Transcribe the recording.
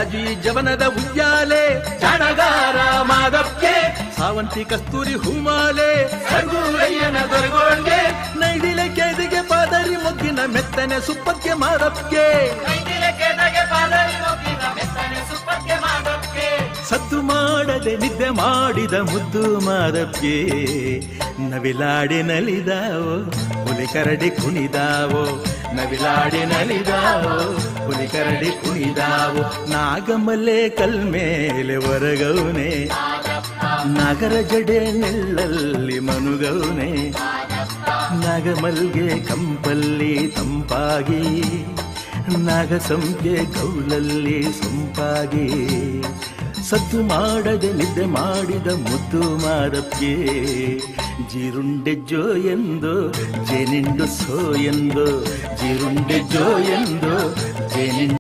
ಜಾಜಿ ಜವನದ ಉಯ್ಯಾಲೆ ಜಾಣಗಾರ ಮಾದಪ್ಗೆ ಸಾವಂತಿ ಕಸ್ತೂರಿ ಹೂಮಾಲೆ ಸಂಗೂರಯ್ಯನ ದೊರಗೋಳ್ಗೆ ನೈದಿಲೆ ಕೇದಿಗೆ ಪಾದರಿ ಮೊಗ್ಗಿನ ಮೆತ್ತನೆ ಸುಪ್ಪಕ್ಕೆ ಮಾದಪ್ಗೆ ಸದ್ದು ಮಾಡದೆ ನಿದ್ದೆ ಮಾಡಿದ ಮುದ್ದು ಮಾದಪ್ಗೆ ನವಿಲಾಡಿ ನಲಿದಾವೋ ಹುಲಿ ಕರಡಿ ಕುಣಿದಾವೋ ನವಿಲಾಡಿ ನಲಿದಾವೋ ಹುಲಿ ಕರಡಿ ಕುಣಿದಾವೋ ನಾಗಮಲೆ ಕಲ್ಮೇಲೆ ಹೊರಗೌನೆ ನಗರ ಜಡೆ ನೆಳ್ಳಲ್ಲಿ ಮನುಗೌನೆ ನಾಗಮಲ್ಗೆ ಕಂಪಲ್ಲಿ ತಂಪಾಗಿ ನಾಗಸಂಖ್ಯೆ ಕೌಲಲ್ಲಿ ಸೊಂಪಾಗಿ ಸದ್ದು ಮಾಡದೆ ನಿದ್ದೆ ಮಾಡಿದ ಮುದ್ದು ಮಾರಪ್ಗೆ ಜೀರುಂಡೆ ಜೋ ಎಂದು ಜೇನಿಂಡು ಸೋ ಎಂದು ಜೀರುಂಡೆ ಜೋ ಎಂದು ಜೇನಿಂಡು